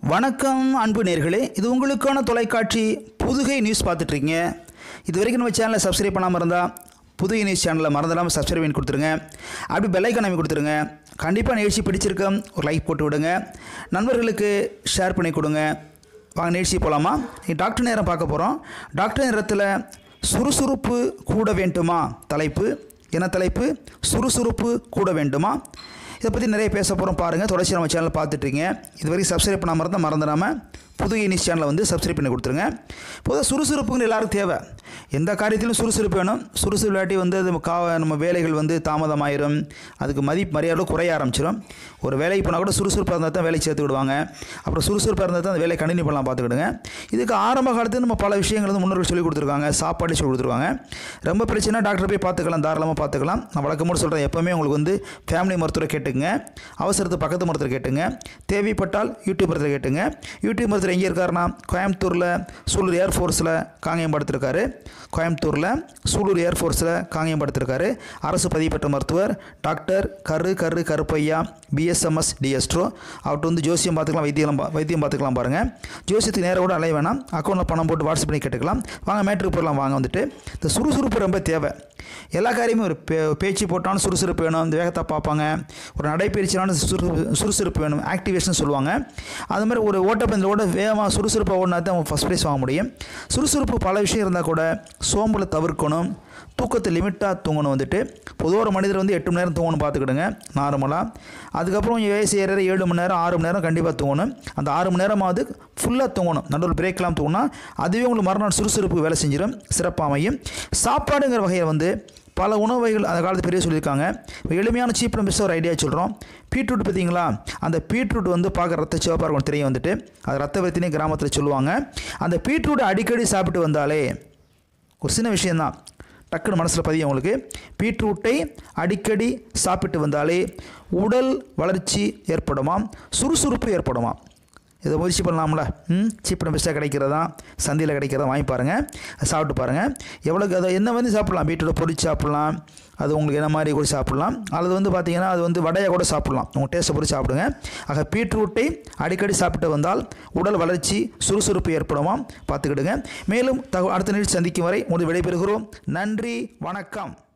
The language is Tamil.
வணக்கம் அன்பு நேர்களே இது உங்களுக்கான தொலைக்காட்சி புதுகை நியூஸ் பார்த்துட்ருக்கீங்க இது வரைக்கும் நம்ம சேனலை சப்ஸ்கிரைப் பண்ணாமல் இருந்தால் புதுகை நியூஸ் சேனலை மறந்துடாமல் சப்ஸ்கிரைப் பண்ணி கொடுத்துருங்க அப்படி பெல்லைக்கான அமைக்க கொடுத்துருங்க கண்டிப்பாக நிகழ்ச்சி பிடிச்சிருக்கோம் ஒரு லைக் போட்டு விடுங்க நண்பர்களுக்கு ஷேர் பண்ணி கொடுங்க வாங்க நிகழ்ச்சி போகலாமா டாக்டர் நேரம் பார்க்க போகிறோம் டாக்டர் நேரத்தில் சுறுசுறுப்பு கூட வேண்டுமா தலைப்பு என்ன தலைப்பு சுறுசுறுப்பு கூட வேண்டுமா இதை பற்றி நிறைய பேச போகிறோம் பாருங்கள் தொடர்ச்சி நம்ம சேனலை பார்த்துட்ருக்கீங்க இது வரைக்கும் சப்ஸ்கிரைப் பண்ணாமல் இருந்தால் மறந்துடாமல் புதுகை நியூஸ் சேனலை வந்து சப்ஸ்கிரைப் பண்ணி கொடுத்துருங்க பொதுவாக சுறுசுறுப்புங்கிற எல்லாருக்கும் தேவை எந்த காரியத்திலும் சுறுசுறுப்பு வேணும் சுறுசுறுப்பு இல்லாட்டி வந்து அது கா நம்ம வேலைகள் வந்து தாமதமாயிரும் அதுக்கு மதி மரியாதை குறைய ஆரம்பிச்சிடும் ஒரு வேலைக்கு போனால் கூட சுறுசுறுப்பாக இருந்தால் தான் வேலைக்கு சேர்த்து விடுவாங்க அப்புறம் சுறுசுறுப்பாக இருந்தால் தான் அந்த வேலையை கண்டினியூ பண்ணலாம் பார்த்துக்கிடுங்க இதுக்கு ஆரம்ப காலத்தில் நம்ம பல விஷயங்கள் வந்து முன்னோர்கள் சொல்லி கொடுத்துருக்காங்க சாப்பாடு சொல்லி கொடுத்துருக்காங்க ரொம்ப பிரச்சனை டாக்டர் போய் பார்த்துக்கலாம் தாராளமாக பார்த்துக்கலாம் நான் வழக்கமோடு சொல்கிறேன் எப்போவுமே உங்களுக்கு வந்து ஃபேமிலி மருத்துவரை கேட்டுங்க அவசரத்து பக்கத்து மருத்துவரை கேட்டுங்க தேவைப்பட்டால் யூடியூப் மருத்துவரை கேட்டுங்க யூடியூப் மருத்துவர் எங்கே இருக்காருன்னா கோயம்புத்தூரில் சூலூர் ஏர்ஃபோர்ஸில் காங்கேயம் படுத்திருக்காரு கோயம்புத்தூரில் சூலூர் ஏர்ஃபோர்ஸில் காங்கேயம் படுத்திருக்காரு அரசு பதிவு பெற்ற மருத்துவர் டாக்டர் கரு கரு கருப்பையா பிஎஸ்எம்எஸ் டிஎஸ்ட்ரோ அவர்கிட்ட வந்து ஜோசியம் பார்த்துக்கலாம் வைத்தியம் பா- வைத்தியம் பார்த்துக்கலாம் பாருங்கள் ஜோசியத்துக்கு நேரம் கூட அலைய வேணாம் அக்கௌண்ட்டில் பணம் போட்டு வாட்ஸ்அப் பண்ணி கேட்டுக்கலாம் வாங்க மேட்ருக்கு போடலாம் வாங்க வந்துட்டு இந்த சுறுசுறுப்பு ரொம்ப தேவை எல்லா காரியமும் ஒரு பே பேச்சு போட்டாலும் சுறுசுறுப்பு வேணும் இந்த வேகத்தை பார்ப்பாங்க ஒரு நடைப்பயிற்சினாலும் சுறுசுறுப்பு சுறுசுறுப்பு வேணும் ஆக்டிவேஷன் சொல்லுவாங்க அது மாதிரி ஒரு ஓட்டப்பந்தயில் கூட வேகமாக சுறுசுறுப்பாக ஓடினா தான் ஃபஸ்ட் ப்ரைஸ் வாங்க முடியும் சுறுசுறுப்பு பல விஷயம் இருந்தால் கூட சோம்பலை தவிர்க்கணும் தூக்கத்தை லிமிட்டாக தூங்கணும் வந்துட்டு பொதுவாக ஒரு மனிதர் வந்து எட்டு மணி நேரம் தூங்கணும் பார்த்துக்கிடுங்க நார்மலாக அதுக்கப்புறம் கொஞ்சம் வயசு ஏற ஏழு மணி நேரம் ஆறு மணி நேரம் கண்டிப்பாக தூங்கணும் அந்த ஆறு மணி நேரமாவது ஃபுல்லாக தூங்கணும் நடுவில் பிரேக்லாம் தூங்கினா அதுவே உங்களுக்கு மறுநாள் சுறுசுறுப்பு வேலை செஞ்சிடும் சிறப்பாக அமையும் சாப்பாடுங்கிற வகையில் வந்து பல உணவு வகைகள் அந்த காலத்து பெரிய சொல்லியிருக்காங்க இப்போ எளிமையான சீப் அண்ட் பெஸ்ட்டாக ஒரு ஐடியா சொல்கிறோம் பீட்ரூட் பார்த்தீங்களா அந்த பீட்ரூட் வந்து பார்க்க ரத்த சிவப்பாக இருக்கும் தெரியும் வந்துட்டு அது ரத்த வத்தினே கிராமத்தில் சொல்லுவாங்க அந்த பீட்ரூட் அடிக்கடி சாப்பிட்டு வந்தாலே ஒரு சின்ன விஷயந்தான் டக்குன்னு மனசில் பதியும் உங்களுக்கு பீட்ரூட்டை அடிக்கடி சாப்பிட்டு வந்தாலே உடல் வளர்ச்சி ஏற்படுமாம் சுறுசுறுப்பு ஏற்படுமாம் இதை முயற்சி பண்ணலாம்ல ம் சீப்பன பெஸ்ட்டாக கிடைக்கிறதா சந்தையில் கிடைக்கிறதா வாங்கி பாருங்கள் சாப்பிட்டு பாருங்கள் எவ்வளோக்கு அதை என்ன வந்து சாப்பிட்லாம் பீட்ரூட்டை பொரிச்சு சாப்பிட்லாம் அது உங்களுக்கு என்ன மாதிரி கூட சாப்பிட்லாம் அல்லது வந்து பார்த்தீங்கன்னா அது வந்து வடையாக கூட சாப்பிட்லாம் உங்கள் டேஸ்ட்டை பொறுத்து சாப்பிடுங்க ஆக பீட்ரூட்டை அடிக்கடி சாப்பிட்டு வந்தால் உடல் வளர்ச்சி சுறுசுறுப்பு ஏற்படுமாம் பார்த்துக்கிடுங்க மேலும் தக அடுத்த நிகழ்ச்சி சந்திக்கும் வரை உங்களுக்கு விடைபெறுகிறோம் நன்றி வணக்கம்